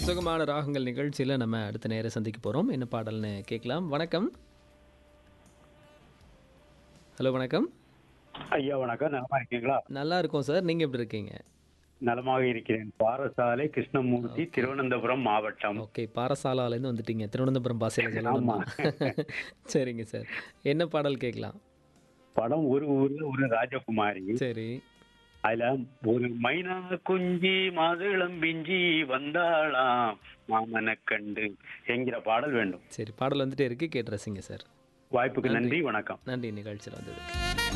சுகமான ராகங்கள் நிகழ்ச்சியில் நம்ம அடுத்த நேரம் சந்திக்க போகிறோம் என்ன பாடல்னு கேட்கலாம் வணக்கம் ஹலோ வணக்கம் ஐயா வணக்கம் நலமா இருக்கீங்களா நல்லா இருக்கோம் சார் நீங்கள் எப்படி இருக்கீங்க நலமாக இருக்கிறேன் பாரசாலை கிருஷ்ணமூர்த்தி திருவனந்தபுரம் மாவட்டம் ஓகே பாரசாலாலேருந்து வந்துட்டீங்க திருவனந்தபுரம் பாசையில் சொல்லணுமா சரிங்க சார் என்ன பாடல் கேட்கலாம் படம் ஒரு ஊர்ல ஒரு ராஜகுமாரி சரி அதுல ஒரு மைனா குஞ்சி மாதுளம் பிஞ்சி வந்தாளாம் மாமன கண்டு என்கிற பாடல் வேண்டும் சரி பாடல் வந்துட்டே இருக்கு கேட்டு ரசிங்க சார் வாய்ப்புக்கு நன்றி வணக்கம் நன்றி நிகழ்ச்சியில் வந்தது